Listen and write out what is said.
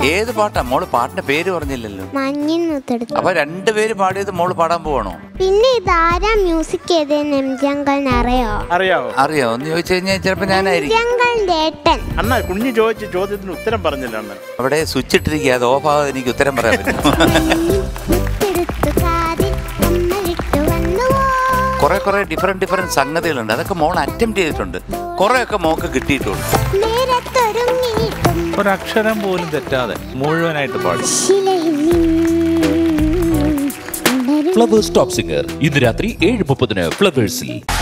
ഏത് പാട്ടാ മോള് പാട്ടിന്റെ പേര് പറഞ്ഞില്ലല്ലോ മഞ്ഞിൻ മുത്തെടുത്തു അപ്പൊ രണ്ടുപേര് പാടിയത് മോള് പാടാൻ പോവാണോ പിന്നെ ഇതാരാ മ്യൂസിക് ചെയ്തതെന്ന് എം ജങ്കലിന് അറിയോ അറിയാവോ അറിയോ എന്ന് ചോദിച്ചു കഴിഞ്ഞാൽ ചിലപ്പോ ഞാനായിരിക്കും ജങ്കലിന്റെ ഏട്ടൻ അണ്ണ കുഞ്ഞു ചോദിച്ച ചോദ്യത്തിന് ഉത്തരം പറഞ്ഞില്ല അണ്ണൻ അവിടെ സ്വിച്ച് ഇട്ടിരിക്കുക അത് ഓഫ് ആകാതെ എനിക്ക് ഉത്തരം പറയാൻ പറ്റും മുത്തെടുത്തു കാതിൽ കമ്മലിട്ടു വന്നുവോ കുറെ കുറെ ഡിഫറെന്റ് ഡിഫറെന്റ് സംഗതികളുണ്ട് അതൊക്കെ മോൾ അറ്റംപ്റ്റ് ചെയ്തിട്ടുണ്ട് കുറെ ഒക്കെ മോക്ക് കിട്ടിയിട്ടുണ്ട് നേരത്തൊരുങ്ങിയിട്ടും ഒരക്ഷരം പോലും തെറ്റാതെ മുഴുവനായിട്ട് പാടി ശിലയിൽ നിന്നും ഉണരും ഫ്ലവേഴ്സ് ടോപ്പ് സിംഗർ ഇന്ന് രാത്രി ഏഴ് മുപ്പതിന് ഫ്ലവേഴ്സിൽ